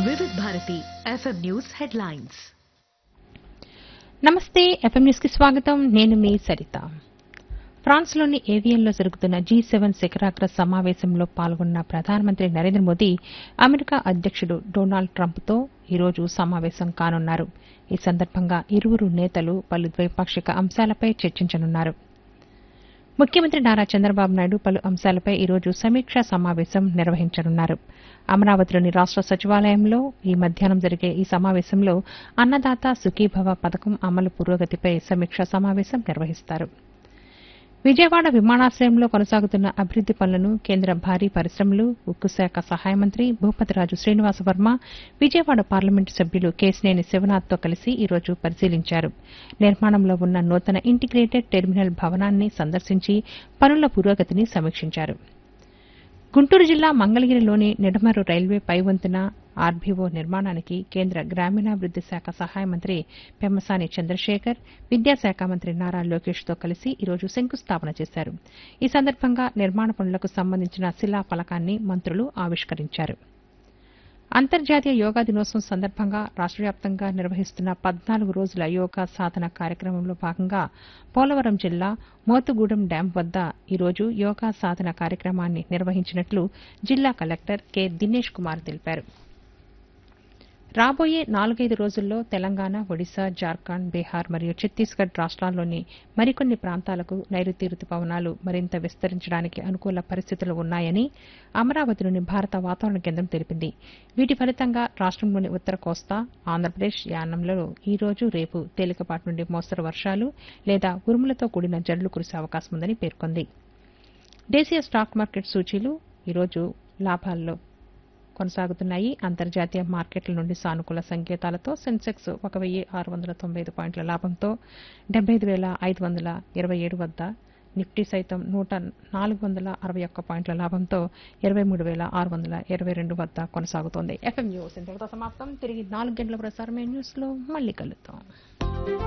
వివిధ Bharati FM news headlines నమస్తే FM news కి స్వాగతం నేను మీ సరిత ఫ్రాన్స్లోని ఏవియన్లో జరుగుతున్న జీ సెవెన్ శిఖరాగ్ర సమావేశంలో పాల్గొన్న ప్రధానమంత్రి నరేంద్ర మోదీ అమెరికా అధ్యక్షుడు డొనాల్డ్ ట్రంప్తో ఈరోజు సమావేశం కానున్నారు ఈ సందర్భంగా ఇరువురు నేతలు పలు ద్వైపాక్షిక అంశాలపై చర్చించనున్నారు ముఖ్యమంత్రి నారా చంద్రబాబు నాయుడు పలు అంశాలపై ఈరోజు సమీక్షా సమావేశం నిర్వహించనున్నారు అమరావతిలోని రాష్ట సచివాలయంలో ఈ మధ్యాహ్నం జరిగే ఈ సమావేశంలో అన్నదాత సుఖీభవ పథకం అమలు పురోగతిపై సమీక్షా సమావేశం నిర్వహిస్తారు విజయవాడ విమానాశ్రయంలో కొనసాగుతున్న అభివృద్ది పనులను కేంద్ర భారీ పరిశ్రమలు ఉక్కు శాఖ సహాయ మంత్రి భూపతిరాజు శ్రీనివాస వర్మ విజయవాడ పార్లమెంటు సభ్యులు కేశినేని శివనాథ్తో కలిసి ఈరోజు పరిశీలించారు నిర్మాణంలో ఉన్న నూతన ఇంటిగ్రేటెడ్ టెర్మినల్ భవనాన్ని సందర్శించి పనుల పురోగతిని సమీక్షించారు గుంటూరు జిల్లా మంగళగిరిలోని నిడమరు రైల్వే పైవంతున ఆర్బీఓ నిర్మాణానికి కేంద్ర గ్రామీణాభివృద్ది శాఖ సహాయ మంత్రి పెమ్మసాని చంద్రశేఖర్ విద్యాశాఖ మంత్రి నారా లోకేష్తో కలిసి ఈరోజు శంకుస్థాపన చేశారు ఈ సందర్భంగా నిర్మాణ పనులకు సంబంధించిన శిలా ఫలకాన్ని మంత్రులు ఆవిష్కరించారు అంతర్జాతీయ యోగా దినోత్సవం సందర్భంగా రాష్ట వ్యాప్తంగా నిర్వహిస్తున్న పద్నాలుగు రోజుల యోగా సాధన కార్యక్రమంలో భాగంగా పోలవరం జిల్లా మోతుగూడెం డ్యాం వద్ద ఈరోజు యోగా సాధన కార్యక్రమాన్ని నిర్వహించినట్లు జిల్లా కలెక్టర్ కె దినేష్ కుమార్ తెలిపారు రాబోయే నాలుగైదు రోజుల్లో తెలంగాణ ఒడిశా జార్ఖండ్ బీహార్ మరియు ఛత్తీస్గఢ్ రాష్ట్రాల్లోని మరికొన్ని ప్రాంతాలకు నైరుతి రుతుపవనాలు మరింత విస్తరించడానికి అనుకూల పరిస్థితులు ఉన్నాయని అమరావతిలోని భారత వాతావరణ కేంద్రం తెలిపింది వీటి ఫలితంగా రాష్ట్రంలోని ఉత్తర కోస్తా ఆంధ్రప్రదేశ్ యానంలో ఈ రోజు రేపు తేలికపాటి నుండి మోస్తరు వర్షాలు లేదా ఉరుములతో కూడిన జల్లు కురిసే అవకాశం ఉందని పేర్కొంది దేశీయ స్టాక్ మార్కెట్ సూచీలు ఈరోజు లాభాల్లో కొనసాగుతున్నాయి అంతర్జాతీయ మార్కెట్ల నుండి సానుకూల సంకేతాలతో సెన్సెక్స్ ఒక వెయ్యి ఆరు వందల తొంభై ఐదు పాయింట్ల లాభంతో డెబ్బై ఐదు వేల ఐదు వందల ఇరవై ఏడు వద్ద నిఫ్టీ సైతం నూట నాలుగు వందల అరవై ఒక్క పాయింట్ల లాభంతో ఇరవై మూడు వేల ఆరు వందల ఇరవై రెండు వద్ద కొనసాగుతోంది ఎఫ్ఎం న్యూస్ ఇంతటితో సమాప్తం తిరిగి నాలుగు గంటల ప్రసారమైన న్యూస్లో మళ్ళీ కలుద్దాం